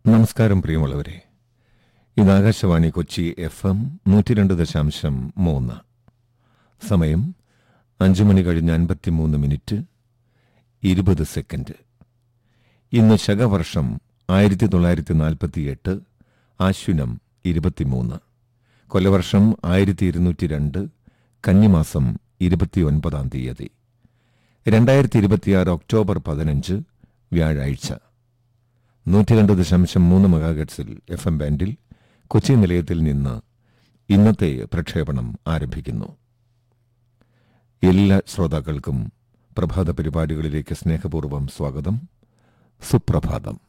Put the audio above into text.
നമസ്കാരം പ്രിയമുള്ളവരെ ഇത് ആകാശവാണി കൊച്ചി എഫ് എം നൂറ്റി രണ്ട് ദശാംശം മൂന്ന് സമയം അഞ്ചു മണി കഴിഞ്ഞ് അൻപത്തിമൂന്ന് മിനിറ്റ് ഇരുപത് സെക്കൻഡ് ഇന്ന് ശകവർഷം ആയിരത്തി തൊള്ളായിരത്തി നാൽപ്പത്തിയെട്ട് ആശ്വിനം ഇരുപത്തിമൂന്ന് കൊല്ലവർഷം ആയിരത്തി ഇരുന്നൂറ്റി രണ്ട് കന്നിമാസം ഇരുപത്തിയൊൻപതാം തീയതി രണ്ടായിരത്തി ഇരുപത്തിയാറ് ഒക്ടോബർ പതിനഞ്ച് വ്യാഴാഴ്ച നൂറ്റി രണ്ട് ദശാംശം മൂന്ന് മെഗാഗട്സിൽ എഫ് എം ബാൻഡിൽ കൊച്ചി നിലയത്തിൽ നിന്ന് ഇന്നത്തെ പ്രക്ഷേപണം ആരംഭിക്കുന്നു എല്ലാ ശ്രോതാക്കൾക്കും പ്രഭാത പരിപാടികളിലേക്ക് സ്നേഹപൂർവ്വം സ്വാഗതം സുപ്രഭാതം